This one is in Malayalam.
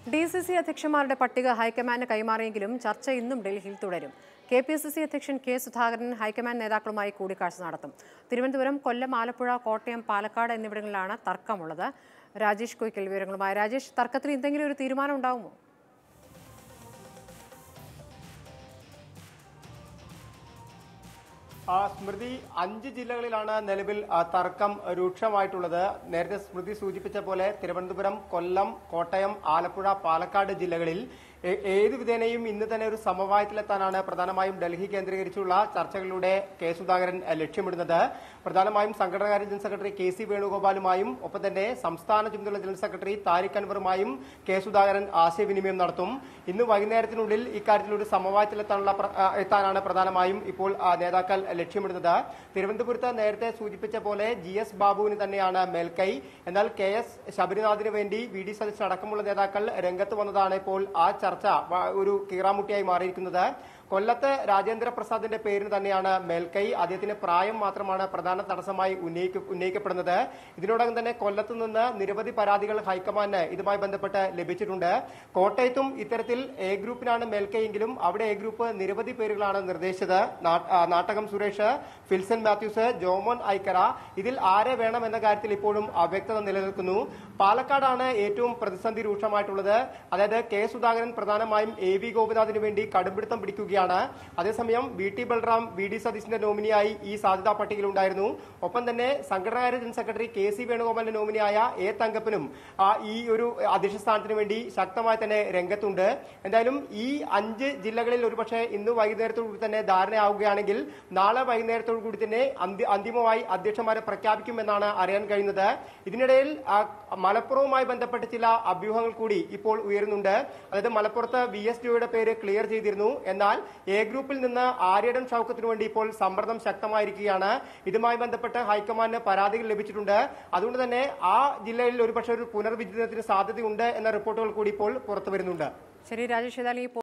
ഡി സി സി അധ്യക്ഷന്മാരുടെ പട്ടിക ഹൈക്കമാൻഡ് കൈമാറിയെങ്കിലും ചർച്ച ഇന്നും ഡൽഹിയിൽ തുടരും കെ പി സി സി അധ്യക്ഷൻ കെ സുധാകരൻ ഹൈക്കമാൻഡ് നേതാക്കളുമായി കൂടിക്കാഴ്ച നടത്തും തിരുവനന്തപുരം കൊല്ലം ആലപ്പുഴ കോട്ടയം പാലക്കാട് എന്നിവിടങ്ങളിലാണ് തർക്കമുള്ളത് രാജേഷ് കോയ്ക്കൽ വിവരങ്ങളുമായി രാജേഷ് തർക്കത്തിൽ എന്തെങ്കിലും ഒരു തീരുമാനം ഉണ്ടാവുമോ ആ, സ്മൃതി അഞ്ച് ജില്ലകളിലാണ് നിലവിൽ ആ, തർക്കം രൂക്ഷമായിട്ടുള്ളത് നേരത്തെ സ്മൃതി സൂചിപ്പിച്ച പോലെ തിരുവനന്തപുരം കൊല്ലം കോട്ടയം ആലപ്പുഴ പാലക്കാട് ജില്ലകളിൽ ഏ- ഏത് വിധേനയും ഇന്ന് തന്നെ ഒരു സമവായത്തിലെത്താനാണ് പ്രധാനമായും ഡൽഹി കേന്ദ്രീകരിച്ചുള്ള ചർച്ചകളിലൂടെ കെ സുധാകരൻ ആ, ലക്ഷ്യമിടുന്നത് പ്രധാനമായും സംഘടനാകാര്യ ജനറൽ സെക്രട്ടറി കെ സി വേണുഗോപാലുമായും ഒപ്പം തന്നെ സംസ്ഥാന ചുമതല ജനറൽ സെക്രട്ടറി താരിഖ് അൻവറുമായും കെ സുധാകരൻ ആശയവിനിമയം നടത്തും ഇന്ന് വൈകുന്നേരത്തിനുള്ളിൽ ഇക്കാര്യത്തിൽ ഒരു സമവായത്തിലെത്താനുള്ള പ്ര- ആ, എത്താനാണ് പ്രധാനമായും ഇപ്പോൾ ആ, നേതാക്കൾ ലക്ഷ്യമിടുന്നത് തിരുവനന്തപുരത്ത് നേരത്തെ സൂചിപ്പിച്ച പോലെ ജി എസ് ബാബുവിന് തന്നെയാണ് മേൽക്കൈ എന്നാൽ കെ എസ് ശബരിനാഥിന് വേണ്ടി വി ഡി സതീശൻ അടക്കമുള്ള നേതാക്കൾ രംഗത്ത് വന്നതാണ് ഇപ്പോൾ ആ ചർച്ച വ- ഒരു കീറാമുട്ടിയായി മാറിയിരിക്കുന്നത് കൊല്ലത്ത് രാജേന്ദ്ര പ്രസാദിന്റെ പേരിന് തന്നെയാണ് മേൽക്കൈ അദ്ദേഹത്തിന് പ്രായം മാത്രമാണ് പ്രധാന തടസ്സമായി ഉന്നയിക്ക ഉന്നയിക്കപ്പെടുന്നത് ഇതിനോടകം തന്നെ കൊല്ലത്ത് നിന്ന് നിരവധി പരാതികൾ ഹൈക്കമാൻഡിന് ഇതുമായി ബന്ധപ്പെട്ട് ലഭിച്ചിട്ടുണ്ട് കോട്ടയത്തും ഇത്തരത്തിൽ എ ഗ്രൂപ്പിനാണ് മേൽക്കൈയെങ്കിലും അവിടെ എ ഗ്രൂപ്പ് നിരവധി പേരുകളാണ് നിർദ്ദേശിച്ചത് നാ- ആ, നാട്ടകം സുരേഷ് ഫിൽസൺ മാത്യൂസ് ജോമോൻ ഐക്കറ ഇതിൽ ആരെ വേണം എന്ന കാര്യത്തിൽ ഇപ്പോഴും അവ്യക്തത നിലനിൽക്കുന്നു പാലക്കാടാണ് ഏറ്റവും പ്രതിസന്ധി രൂക്ഷമായിട്ടുള്ളത് അതായത് കെ സുധാകരൻ പ്രധാനമായും എ വി ഗോപിനാഥിന് വേണ്ടി കടുംപിടുത്തം പിടിക്കുകയാണ് അതേസമയം V T Balram V D സതീശിന്റെ നോമിനിയായി ഈ സാധ്യതാ പട്ടികയിലുണ്ടായിരുന്നു ഒപ്പം തന്നെ സംഘടനാകാര്യ ജനറൽ സെക്രട്ടറി കെ സി വേണുഗോപാലിന്റെ നോമിനിയായ എ തങ്കപ്പനും ആ, ഈ ഒരു അധ്യക്ഷ സ്ഥാനത്തിന് വേണ്ടി ശക്തമായി തന്നെ രംഗത്തുണ്ട് എന്തായാലും ഈ അഞ്ച് ജില്ലകളിൽ ഒരുപക്ഷെ ഇന്ന് വൈകുന്നേരത്തോടു കൂടി തന്നെ ധാരണയാവുകയാണെങ്കിൽ നാളെ വൈകുന്നേരത്തോടു കൂടി തന്നെ അന്തി- അന്തിമമായി അധ്യക്ഷന്മാരെ പ്രഖ്യാപിക്കുമെന്നാണ് അറിയാൻ കഴിയുന്നത് ഇതിനിടയിൽ ആ, മലപ്പുറവുമായി ബന്ധപ്പെട്ട് ചില അഭ്യൂഹങ്ങൾ കൂടി ഇപ്പോൾ ഉയരുന്നുണ്ട് അതായത് മലപ്പുറത്ത് വി എസ് ഡിയുടെ പേര് ക്ലിയർ ചെയ്തിരുന്നു എന്നാൽ എ ഗ്രൂപ്പിൽ നിന്ന് ആര്യടൻ ഷൌക്കത്തിന് വേണ്ടി ഇപ്പോൾ സമ്മർദ്ദം ശക്തമായിരിക്കുകയാണ് ഇതുമായി ബന്ധപ്പെട്ട് ഹൈക്കമാൻഡിന് പരാതികൾ ലഭിച്ചിട്ടുണ്ട് അതുകൊണ്ട് തന്നെ ആ ജില്ലയിൽ ഒരുപക്ഷെ ഒരു പുനർവിചിന്തനത്തിന് സാധ്യതയുണ്ട് എന്ന റിപ്പോർട്ടുകൾ കൂടി ഇപ്പോൾ പുറത്തു വരുന്നുണ്ട് ശരി രാജേഷ് ഏതായാലും ഈ